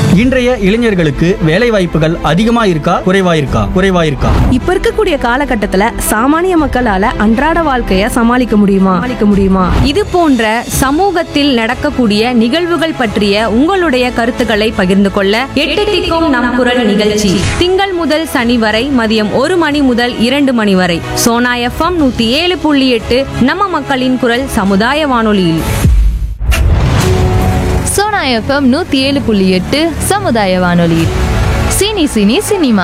இன்றைய இளைஞர்களுக்கு வேலை வாய்ப்புகள் அதிகமா இருக்கா குறைவா இருக்கா குறைவா இருக்கா இப்ப இருக்கக்கூடிய காலகட்டத்துல சாமானிய மக்களால அன்றாட வாழ்க்கைய சமாளிக்க முடியுமா சமாளிக்க முடியுமா இது போன்ற சமூகத்தில் நடக்கக்கூடிய நிகழ்வுகள் பற்றிய உங்களுடைய கருத்துக்களை பகிர்ந்து கொள்ள எட்டு திக்கும் நம் குரல் நிகழ்ச்சி திங்கள் முதல் சனி வரை மதியம் ஒரு மணி முதல் இரண்டு மணி வரை சோனா எஃப்எம் நூத்தி ஏழு புள்ளி எட்டு நம்ம மக்களின் குரல் சமுதாய வானொலியில் சோனா எஃப்எம் நூத்தி ஏழு புள்ளி எட்டு சமுதாய வானொலி சினி சினி சினிமா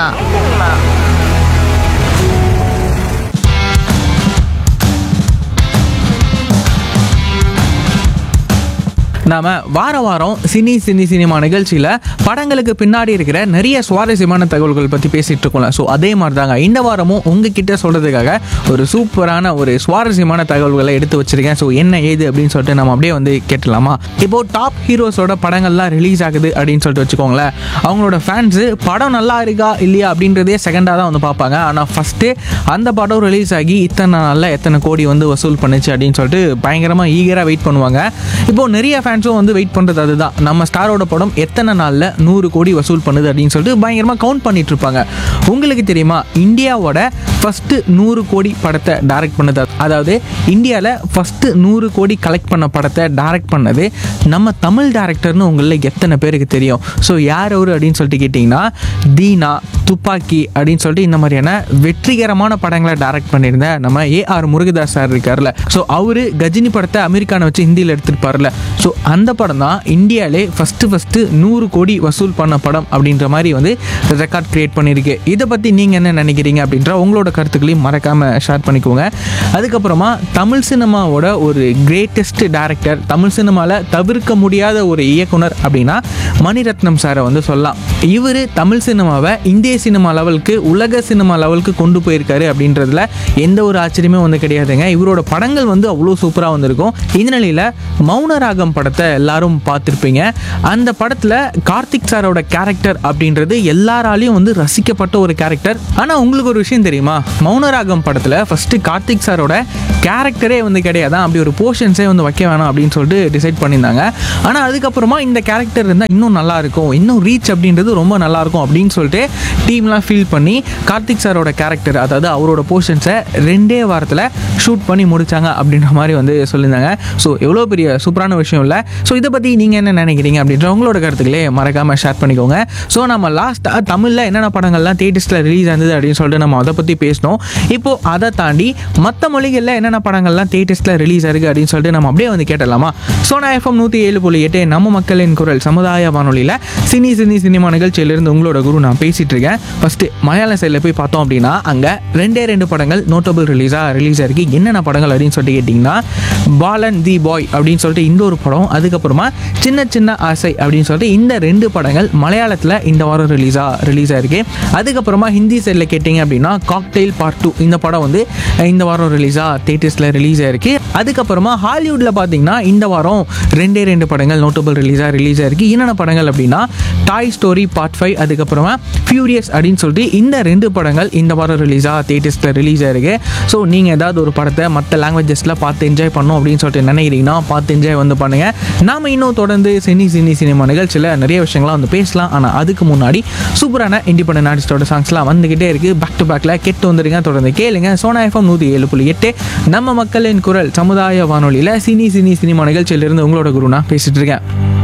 நாம வார வாரம் சினி சினி சினிமா நிகழ்ச்சியில் படங்களுக்கு பின்னாடி இருக்கிற நிறைய சுவாரஸ்யமான தகவல்கள் பற்றி பேசிட்டு இருக்கோம்ல ஸோ அதே மாதிரி தாங்க இந்த வாரமும் உங்ககிட்ட சொல்கிறதுக்காக ஒரு சூப்பரான ஒரு சுவாரஸ்யமான தகவல்களை எடுத்து வச்சிருக்கேன் ஸோ என்ன ஏது அப்படின்னு சொல்லிட்டு நம்ம அப்படியே வந்து கேட்டலாமா இப்போ டாப் ஹீரோஸோட படங்கள்லாம் ரிலீஸ் ஆகுது அப்படின்னு சொல்லிட்டு வச்சுக்கோங்களேன் அவங்களோட ஃபேன்ஸு படம் நல்லா இருக்கா இல்லையா அப்படின்றதே செகண்டாக தான் வந்து பார்ப்பாங்க ஆனால் ஃபஸ்ட்டு அந்த படம் ரிலீஸ் ஆகி இத்தனை நாளில் எத்தனை கோடி வந்து வசூல் பண்ணுச்சு அப்படின்னு சொல்லிட்டு பயங்கரமாக ஈகராக வெயிட் பண்ணுவாங்க இப்போ நிறைய ஃபேன்ஸும் வந்து வெயிட் பண்ணுறது அதுதான் நம்ம ஸ்டாரோட படம் எத்தனை நாளில் நூறு கோடி வசூல் பண்ணுது அப்படின்னு சொல்லிட்டு பயங்கரமாக கவுண்ட் பண்ணிட்டு இருப்பாங்க உங்களுக்கு தெரியுமா இந்தியாவோட ஃபஸ்ட்டு நூறு கோடி படத்தை டைரக்ட் பண்ணது அதாவது இந்தியாவில் ஃபஸ்ட்டு நூறு கோடி கலெக்ட் பண்ண படத்தை டைரக்ட் பண்ணது நம்ம தமிழ் டேரக்டர்னு உங்களில் எத்தனை பேருக்கு தெரியும் ஸோ யார் அவர் அப்படின்னு சொல்லிட்டு கேட்டிங்கன்னா தீனா துப்பாக்கி அப்படின்னு சொல்லிட்டு இந்த மாதிரியான வெற்றிகரமான படங்களை டைரக்ட் பண்ணியிருந்த நம்ம ஏஆர் முருகதாஸ் சார் இருக்கார்ல ஸோ அவரு கஜினி படத்தை அமெரிக்கானை வச்சு ஹிந்தியில் எடுத்துருப்பார்ல ஸோ அந்த படம் தான் இந்தியாவிலே ஃபஸ்ட்டு ஃபஸ்ட்டு நூறு கோடி வசூல் பண்ண படம் அப்படின்ற மாதிரி வந்து ரெக்கார்ட் கிரியேட் பண்ணியிருக்கு இதை பற்றி நீங்கள் என்ன நினைக்கிறீங்க அப்படின்ற உங்களோட கருத்துக்களையும் மறக்காமல் ஷேர் பண்ணிக்கோங்க அதுக்கப்புறமா தமிழ் சினிமாவோட ஒரு கிரேட்டஸ்ட் டேரக்டர் தமிழ் சினிமாவில் தவிர்க்க முடியாத ஒரு இயக்குனர் அப்படின்னா மணிரத்னம் சாரை வந்து சொல்லலாம் இவர் தமிழ் சினிமாவை இந்திய சினிமா லெவலுக்கு உலக சினிமா லெவலுக்கு கொண்டு போயிருக்காரு அப்படின்றதுல எந்த ஒரு ஆச்சரியமே வந்து கிடையாதுங்க இவரோட படங்கள் வந்து அவ்வளோ சூப்பராக வந்திருக்கும் இந்த நிலையில் மௌனராகம் படத்தை எல்லாரும் பார்த்துருப்பீங்க அந்த படத்தில் கார்த்திக் சாரோட கேரக்டர் அப்படின்றது எல்லாராலையும் வந்து ரசிக்கப்பட்ட ஒரு கேரக்டர் ஆனால் உங்களுக்கு ஒரு விஷயம் தெரியுமா மௌனராகம் படத்தில் ஃபஸ்ட்டு கார்த்திக் சாரோட கேரக்டரே வந்து கிடையாது அப்படி ஒரு போர்ஷன்ஸே வந்து வைக்க வேணாம் அப்படின்னு சொல்லிட்டு டிசைட் பண்ணியிருந்தாங்க ஆனால் அதுக்கப்புறமா இந்த கேரக்டர் இருந்தால் இன்னும் நல்லா இருக்கும் இன்னும் ரீச் அப்படின்றது ரொம்ப நல்லா இருக்கும் அப்படின்னு சொல்லிட்டு டீம்லாம் ஃபீல் பண்ணி கார்த்திக் சாரோட கேரக்டர் அதாவது அவரோட போர்ஷன்ஸை ரெண்டே வாரத்தில் ஷூட் பண்ணி முடிச்சாங்க அப்படின்ற மாதிரி வந்து சொல்லியிருந்தாங்க ஸோ எவ்வளோ பெரிய சூப்பரான விஷயம் இல்லை ஸோ இதை பற்றி நீங்கள் என்ன நினைக்கிறீங்க அப்படின்ற உங்களோட கருத்துக்களே மறக்காமல் ஷேர் பண்ணிக்கோங்க ஸோ நம்ம லாஸ்ட்டாக தமிழில் என்னென்ன படங்கள்லாம் தேட்டர்ஸில் ரிலீஸ் ஆனது அப்படின்னு சொல்லிட்டு நம்ம அதை பற்றி பேசினோம் இப்போது அதை தாண்டி மற்ற மொழிகளில் என்னென்ன படங்கள்லாம் தேட்டர்ஸில் ரிலீஸ் ஆயிருக்கு அப்படின்னு சொல்லிட்டு நம்ம அப்படியே வந்து கேட்டலாமா சோனா எஃப்எம் நூற்றி ஏழு புள்ளி எட்டு நம்ம மக்களின் குரல் சமுதாய வானொலியில் சினி சினி சினிமா நிகழ்ச்சியிலிருந்து உங்களோட குரு நான் பேசிகிட்டு இருக்கேன் ஃபஸ்ட்டு மலையாள சைடில் போய் பார்த்தோம் அப்படின்னா அங்கே ரெண்டே ரெண்டு படங்கள் நோட்டபிள் ரிலீஸாக ரிலீஸ் ஆயிருக்கு என்னென்ன படங்கள் அப்படின்னு சொல்லிட்டு கேட்டிங்கன்னா பாலன் தி பாய் அப்படின்னு சொல்லிட்டு இந்த ஒரு படம் அதுக்கப்புறமா சின்ன சின்ன ஆசை அப்படின்னு சொல்லிட்டு இந்த ரெண்டு படங்கள் மலையாளத்தில் இந்த வாரம் ரிலீஸாக ரிலீஸ் ஆயிருக்கு அதுக்கப்புறமா ஹிந்தி சைடில் கேட்டிங்க அப்படின்னா காக்டெயில் பார்ட் டூ இந்த படம் வந்து அஹ், இந்த வாரம் ரிலீஸாக தேட்டர்ஸில் ரிலீஸ் ஆயிருக்கு அதுக்கப்புறமா ஹாலிவுட்டில் பார்த்தீங்கன்னா இந்த வாரம் ரெண்டே ரெண்டு படங்கள் நோட்டபிள் ரிலீஸாக ரிலீஸ் ஆயிருக்கு என்னென்ன படங்கள் அப்படின்னா டாய் ஸ்டோரி பார்ட் ஃபைவ் அதுக்கப்புறமா ஃபியூரியஸ் அப்படின்னு சொல்லிட்டு இந்த ரெண்டு படங்கள் இந்த வாரம் ரிலீஸாக தேட்டர்ஸில் ரிலீஸ் ஆயிருக்கு ஸோ நீங்கள் ஏதாவது ஒரு படத்தை மற்ற லாங்குவேஜஸில் பார்த்து என்ஜாய் பண்ணணும் அப்படின்னு சொல்லிட்டு நினைக்கிறீங்கன்னா பார்த்து என்ஜாய் வந்து பண்ணுங்கள் நாம இன்னும் தொடர்ந்து சினி சினி சினிமா நிகழ்ச்சியில் நிறைய விஷயங்கள்லாம் வந்து பேசலாம் ஆனால் அதுக்கு முன்னாடி சூப்பரான இண்டிபெண்டன்ட் ஆர்டிஸ்டோட சாங்ஸ்லாம் வந்துக்கிட்டே இருக்குது பேக் டு பேக்கில் கெட்டு வந்துருங்க தொடர்ந்து கேளுங்க சோனா எஃப்எம் நூற்றி ஏழு புள்ளி எட்டு நம்ம மக்களின் குரல் சமுதாய வானொலியில் சினி சினி சினிமா நிகழ்ச்சியிலிருந்து உங்களோட குருனா பேசிட்டு இருக்கேன்